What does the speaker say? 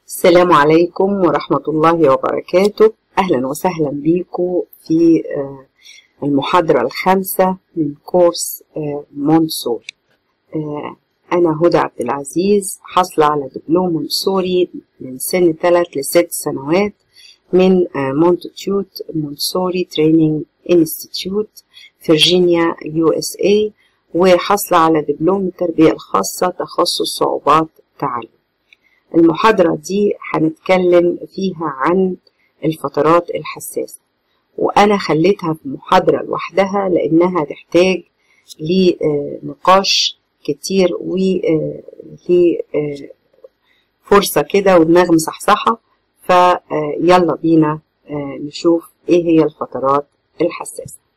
السلام عليكم ورحمة الله وبركاته أهلا وسهلا بيكم في المحاضرة الخامسة من كورس مونسور أنا هدى عبد العزيز حاصلة على دبلوم مونسوري من سن ثلاث لست سنوات من مونتيتيوت مونسوري تريننج انستيتيوت فيرجينيا يو اس اي وحاصلة على دبلوم التربية الخاصة تخصص صعوبات تعلم المحاضرة دي هنتكلم فيها عن الفترات الحساسة وأنا خليتها في محاضرة لوحدها لأنها تحتاج لنقاش كتير ولفرصة كده ودماغ مصحصحة فيلا بينا نشوف ايه هي الفترات الحساسة